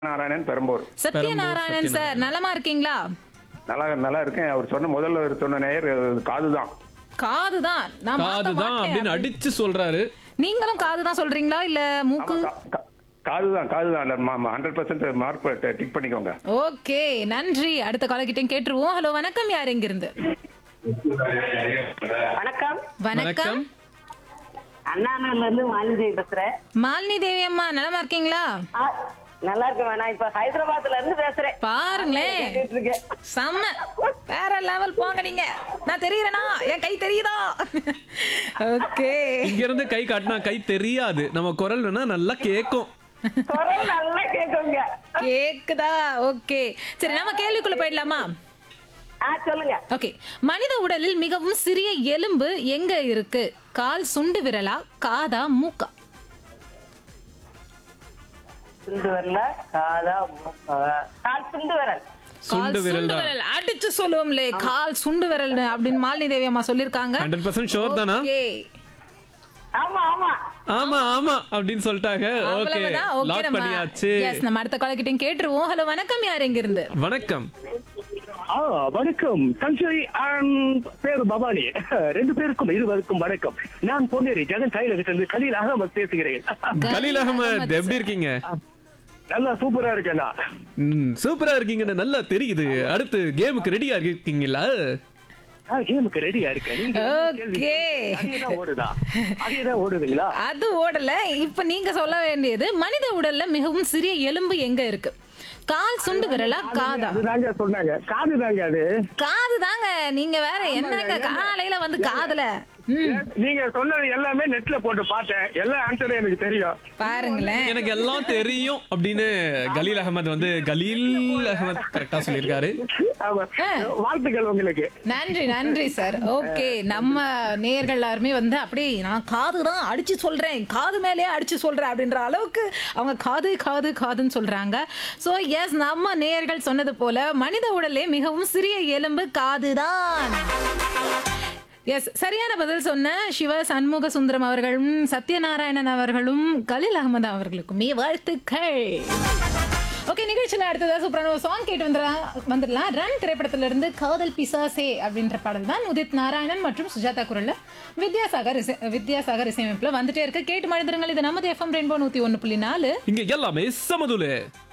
Narayanan Perambur Sathyanarayanan sir நலமா இருக்கீங்களா நல்லா நல்லா இருக்கேன் அவர் சொன்ன முதல்ல அவர் சொன்ன நேயர் காதுதான் காதுதான் நான் மாத்த காதுதான் மாட்டேன். அப்படின்னு அடிச்சு சொல்றாரு நீங்களும் காதுதான் சொல்றீங்களா இல்ல மூக்கு கா- கா- காதுதான் காதுதான் ஹண்ட்ரட் பர்சன்ட் மார்க் டிக் பண்ணிக்கோங்க ஓகே நன்றி அடுத்த காலகிட்டையும் கேட்டுருவோம் ஹலோ வணக்கம் யார் எங்க இருந்து வணக்கம் வணக்கம் அண்ணாநகர்ல இருந்து மாலினி பேசுறேன் மாலினி தேவி அம்மா நலமா இருக்கீங்களா ஆ, நல்லா இருக்கேன் நான் இப்ப ஹைதராபாத்ல இருந்து பேசுறேன் பாருங்களேன் கேட்டுட்டு இருக்கேன். செம்ம வேற லெவல் போங்க நீங்க நான் தெரியறேனா என் கை தெரியுதா ஓகே இங்க இருந்து கை காட்டினா கை தெரியாது நம்ம குரல் வேணா நல்லா கேக்கும் குரல் நல்லா கேட்குங்க கேக்குதா ஓகே சரி நம்ம கேள்விக்குள்ள போயிடலாமா ஆ சொல்லுங்க ஓகே மனித உடலில் மிகவும் சிறிய எலும்பு எங்க இருக்கு கால் சுண்டு விரலா காதா மூக்கா சுண்டு வரல காதா மூக்கா. கால் சுண்டு வரல் சுண்டு கால் விரல் சுண்டு தான் விரல் அடிச்சு சொல்லுவோம்லே கால் சுண்டு விரல் அப்படின்னு மாலினி தேவி அம்மா சொல்லிருக்காங்க ஹண்ட்ரட் பர்சன்ட் ஷோர் தானா ஓகே ஆமா ஆமா ஆமா ஆமா அப்படின்னு சொல்லிட்டாங்க ஓகே அவ்வளவுதான் ஓகே லாக் நம்ம பண்ணியாச்சு எஸ் நம்ம அடுத்த காலகிட்டையும் கேட்டுருவோம் ஹலோ வணக்கம் யார் எங்க இருந்து வணக்கம் ஆ வணக்கம் சஞ்சய் அண்ட் பேரு பவானி ரெண்டு பேருக்கும் இருவருக்கும் வணக்கம் நான் பொன்னேரி ஜெகன் கையிலிருந்து கலீல் அகமது பேசுகிறேன் கலீல் அகமது எப்படி இருக்கீங்க நல்லா சூப்பரா இருக்கேண்ணா ம், சூப்பரா இருக்கீங்கன்னு நல்லா தெரியுது அடுத்து கேமுக்கு ரெடியா இருக்கீங்களா நான் கேமுக்கு ரெடியா இருக்கேன் நீங்க ஓகே அதேதான் ஓடுதா அதேதான் ஓடுதுங்களா அது ஓடல இப்ப நீங்க சொல்ல வேண்டியது மனித உடல்ல மிகவும் சிறிய எலும்பு எங்க இருக்கு கால் சுண்டு விரலா காதா அதுதாங்க சொன்னாங்க காது தாங்க அது காது தாங்க நீங்க வேற என்னங்க காலையில வந்து காதுல ம், நீங்க சொன்னது எல்லாமே நெட்ல போட்டு பார்த்தேன் எல்லா ஆன்சரும் எனக்கு தெரியும் பாருங்களேன் எனக்கு எல்லாம் தெரியும் அப்படின்னு கலீல் அகமது வந்து கலீல் அகமது கரெக்டா சொல்லியிருக்காரு ஆமா. வாழ்த்துக்கள் உங்களுக்கு நன்றி நன்றி சார் ஓகே நம்ம நேயர்கள் எல்லாருமே வந்து அப்படியே நான் காது தான் அடிச்சு சொல்றேன் காது மேலேயே அடிச்சு சொல்றேன் அப்படின்ற அளவுக்கு அவங்க காது காது காதுன்னு சொல்றாங்க ஸோ எஸ் நம்ம நேயர்கள் சொன்னது போல மனித உடலே மிகவும் சிறிய எலும்பு காதுதான் எஸ் சரியான பதில் சொன்ன சிவ சண்முக சுந்தரம் அவர்களும் சத்யநாராயணன் அவர்களும் கலீல் அகமது அவர்களுக்குமே வாழ்த்துக்கள் ஓகே நிகழ்ச்சியில் அடுத்ததா சூப்பரான ஒரு சாங் கேட்டு வந்துடலாம் வந்துடலாம் ரன் திரைப்படத்துல இருந்து காதல் பிசாசே அப்படின்ற பாடல் தான் உதித் நாராயணன் மற்றும் சுஜாதா குரல்ல வித்யாசாகர் இசை வித்யாசாகர் இசையமைப்புல வந்துட்டே இருக்கு கேட்டு மழுந்துருங்கள் இது நமது எஃப்எம் ரெயின்போ நூத்தி ஒன்னு புள்ளி நாலு இங்க எல்லாமே சமதுலே